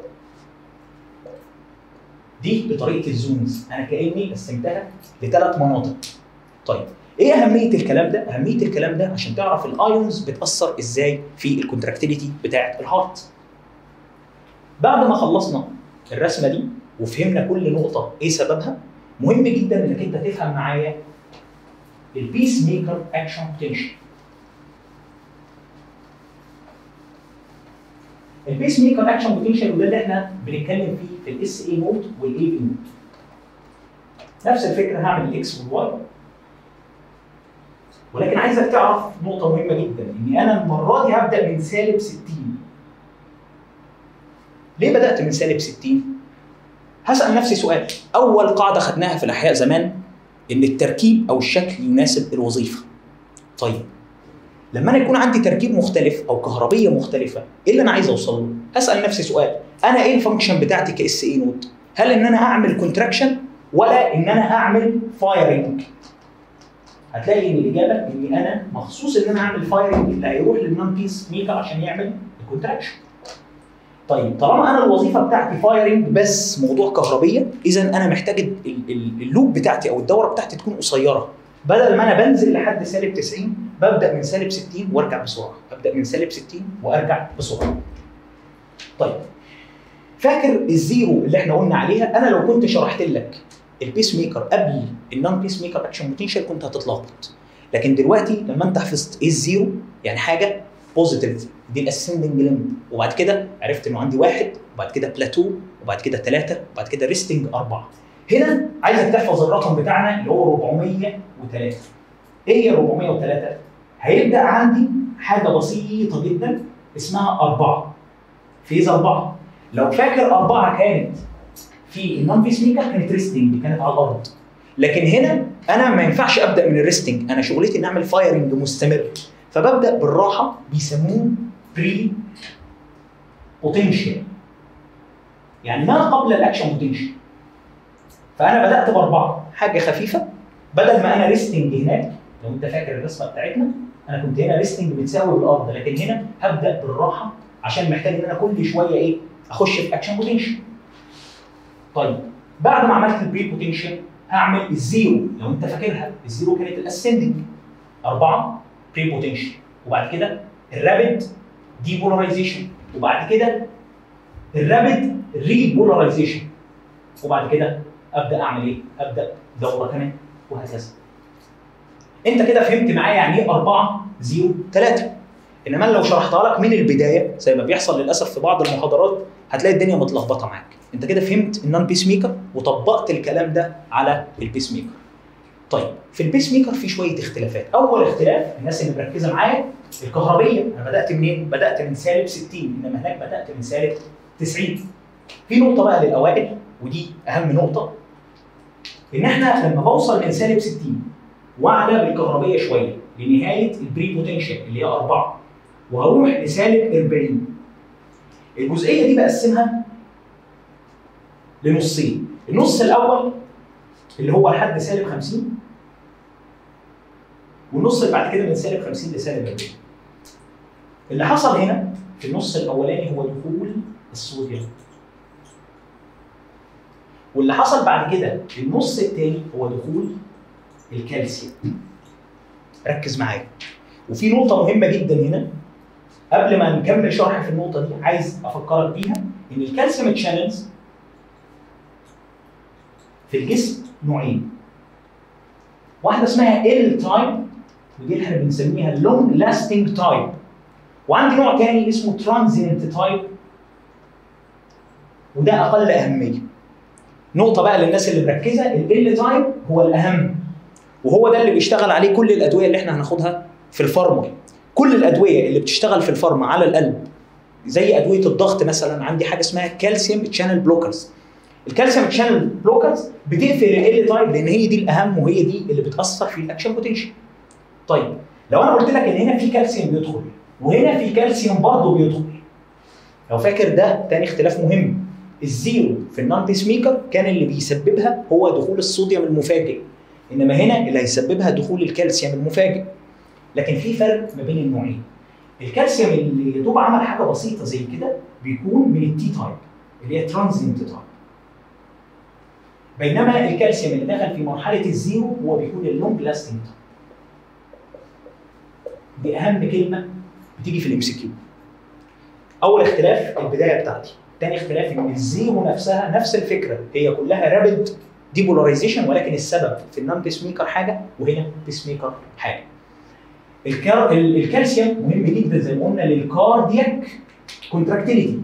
دي بطريقة الزونز انا كاني قسمتها لثلاث مناطق. طيب ايه اهميه الكلام ده؟ اهميه الكلام ده عشان تعرف الايونز بتاثر ازاي في الكونتراكتيليتي بتاعه الهارت. بعد ما خلصنا الرسمه دي وفهمنا كل نقطه ايه سببها مهم جدا انك انت تفهم معايا البيس ميكر اكشن بوتنشال. البيس ميكر اكشن بوتنشال وده اللي احنا بنتكلم فيه في الاس اي نوت والاي بي نوت. نفس الفكره هعمل الاكس والواي ولكن عايزك تعرف نقطة مهمة جدا إني أنا المرة دي هبدأ من سالب 60 ليه بدأت من سالب 60؟ هسأل نفسي سؤال أول قاعدة خدناها في الأحياء زمان إن التركيب أو الشكل يناسب الوظيفة طيب لما أنا يكون عندي تركيب مختلف أو كهربية مختلفة إيه اللي أنا عايز أوصل له؟ هسأل نفسي سؤال أنا إيه الفانكشن بتاعتي كاس اي نود؟ هل إن أنا أعمل كونتراكشن ولا إن أنا أعمل فايرنج؟ هتلاقي ان الاجابه اني انا مخصوص ان انا اعمل فايرنج اللي هيروح للنون بيس ميكر عشان يعمل الكونتراكشن. طيب طالما انا الوظيفه بتاعتي فايرنج بس موضوع كهربيه اذا انا محتاج ال- ال- اللوب بتاعتي او الدوره بتاعتي تكون قصيره بدل ما انا بنزل لحد سالب 90 ببدا من سالب 60 وارجع بسرعه ابدا من سالب 60 وارجع بسرعه. طيب فاكر الزيرو اللي احنا قلنا عليها انا لو كنت شرحت لك البيس ميكر قبل النون بيس ميكر اكشن بوتنشال كنت هتتلخبط لكن دلوقتي لما انت حفظت ايه الزيرو يعني حاجه بوزيتيف دي الاسندنج ليمب وبعد كده عرفت انه عندي واحد وبعد كده بلاتو وبعد كده ثلاثه وبعد كده ريستنج اربعه هنا عايزك تحفظ الرقم بتاعنا اللي هو 403 ايه هي 403 هيبدا عندي حاجه بسيطه جدا اسمها اربعه فيز اربعه لو فاكر اربعه كانت في النون بيس ميكر كانت ريستنج كانت على الارض لكن هنا انا ما ينفعش ابدا من الريستنج انا شغلتي ان اعمل فايرنج مستمر فببدا بالراحه بيسموه بري بوتنشال يعني ما قبل الاكشن بوتنشال فانا بدات باربعه حاجه خفيفه بدل ما انا ريستنج هناك لو انت فاكر الرسمه بتاعتنا انا كنت هنا ريستنج بتساوي بالارض لكن هنا هبدا بالراحه عشان محتاج ان انا كل شويه ايه اخش في اكشن بوتنشال طيب بعد ما عملت البري بوتنشال هعمل الزيرو لو انت فاكرها الزيرو كانت الاسندنج أربعة بري بوتنشال وبعد كده الرابد ديبولاريزيشن وبعد كده الرابد ريبولاريزيشن وبعد كده ابدا اعمل ايه؟ ابدا دوره كمان وهكذا. انت كده فهمت معايا يعني ايه 4 0 3 انما لو شرحتها لك من البدايه زي ما بيحصل للاسف في بعض المحاضرات هتلاقي الدنيا متلخبطه معاك. انت كده فهمت النون بيس ميكر وطبقت الكلام ده على البيس ميكر. طيب في البيس ميكر في شويه اختلافات اول اختلاف الناس اللي مركزه معايا الكهربيه انا بدات منين بدات من سالب 60 انما هناك بدات من سالب 90 في نقطه بقى للاوائل ودي اهم نقطه ان احنا لما بوصل من سالب 60 واعلى بالكهربيه شويه لنهايه البري بوتنشال اللي هي 4 وهروح لسالب 40 الجزئيه دي بقسمها لنصين النص الاول اللي هو لحد سالب 50 والنص اللي بعد كده من سالب 50 لسالب 40 اللي حصل هنا في النص الاولاني هو دخول الصوديوم واللي حصل بعد كده في النص الثاني هو دخول الكالسيوم ركز معايا وفي نقطة مهمة جدا هنا قبل ما نكمل شرح في النقطة دي عايز أفكرك بيها إن الكالسيوم تشانلز في الجسم نوعين واحدة اسمها ال تايب ودي اللي احنا بنسميها لونج لاستنج تايب وعندي نوع تاني اسمه ترانزينت تايب وده أقل أهمية نقطة بقى للناس اللي مركزة ال تايب هو الأهم وهو ده اللي بيشتغل عليه كل الأدوية اللي احنا هناخدها في الفارما كل الأدوية اللي بتشتغل في الفارما على القلب زي أدوية الضغط مثلا عندي حاجة اسمها كالسيوم تشانل بلوكرز الكالسيوم تشانل بلوكرز بتقفل ال تايب لان هي دي الاهم وهي دي اللي بتاثر في الاكشن بوتنشال. طيب لو انا قلت لك ان هنا في كالسيوم بيدخل وهنا في كالسيوم برضه بيدخل لو فاكر ده تاني اختلاف مهم الزيرو في النون بيس ميكر كان اللي بيسببها هو دخول الصوديوم المفاجئ انما هنا اللي هيسببها دخول الكالسيوم المفاجئ لكن في فرق ما بين النوعين الكالسيوم اللي يدوب عمل حاجه بسيطه زي كده بيكون من التي تايب اللي هي ترانزينت تايب بينما الكالسيوم اللي دخل في مرحله الزيرو هو بيكون اللونج لاستنج دي اهم كلمه بتيجي في الام سي كيو اول اختلاف البدايه بتاعتي تاني اختلاف ان الزيرو نفسها نفس الفكره هي كلها رابد ديبولاريزيشن ولكن السبب في النون بيس ميكر حاجه وهنا بيس ميكر حاجه الكار... الكالسيوم مهم جدا زي ما قلنا للكاردياك كونتراكتيليتي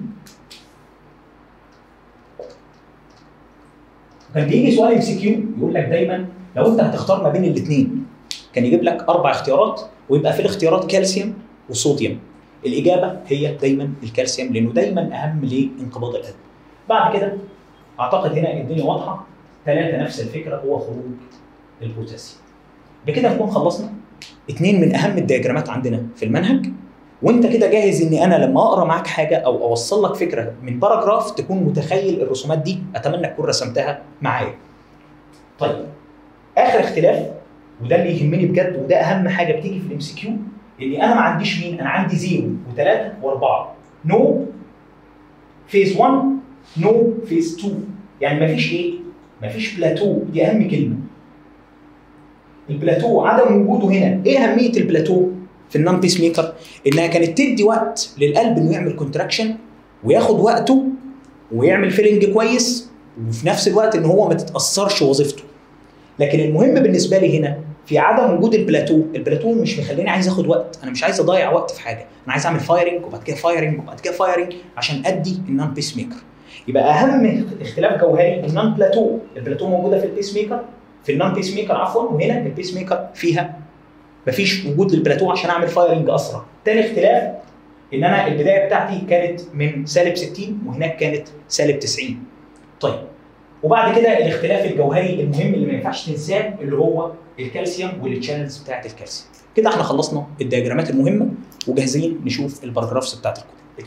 كان بيجي سؤال ام سي كيو يقول لك دايما لو انت هتختار ما بين الاثنين كان يجيب لك اربع اختيارات ويبقى في الاختيارات كالسيوم وصوديوم الاجابه هي دايما الكالسيوم لانه دايما اهم لانقباض القلب بعد كده اعتقد هنا الدنيا واضحه ثلاثه نفس الفكره هو خروج البوتاسيوم بكده نكون خلصنا اثنين من اهم الدياجرامات عندنا في المنهج وانت كده جاهز اني انا لما اقرا معاك حاجه او اوصل لك فكره من باراجراف تكون متخيل الرسومات دي اتمنى تكون رسمتها معايا. طيب اخر اختلاف وده اللي يهمني بجد وده اهم حاجه بتيجي في الام سي كيو اني انا ما عنديش مين انا عندي زيرو وثلاثه واربعه نو فيز 1 نو فيز 2 يعني ما فيش ايه؟ ما فيش بلاتو دي اهم كلمه. البلاتو عدم وجوده هنا ايه اهميه البلاتو؟ في النون بيس ميكر انها كانت تدي وقت للقلب انه يعمل كونتراكشن وياخد وقته ويعمل فيلنج كويس وفي نفس الوقت ان هو ما تتاثرش وظيفته لكن المهم بالنسبه لي هنا في عدم وجود البلاتو البلاتو مش مخليني عايز اخد وقت انا مش عايز اضيع وقت في حاجه انا عايز اعمل فايرنج وبعد كده فايرنج وبعد كده فايرنج عشان ادي النون بيس ميكر يبقى اهم اختلاف جوهري النون بلاتو البلاتو موجوده في البيس ميكر في النون بيس ميكر عفوا وهنا البيس ميكر فيها مفيش وجود للبلاتو عشان اعمل فايرنج اسرع. تاني اختلاف ان انا البدايه بتاعتي كانت من سالب 60 وهناك كانت سالب 90. طيب وبعد كده الاختلاف الجوهري المهم اللي ما ينفعش تنساه اللي هو الكالسيوم والتشانلز بتاعت الكالسيوم. كده احنا خلصنا الدياجرامات المهمه وجاهزين نشوف الباراجرافز بتاعت الكود.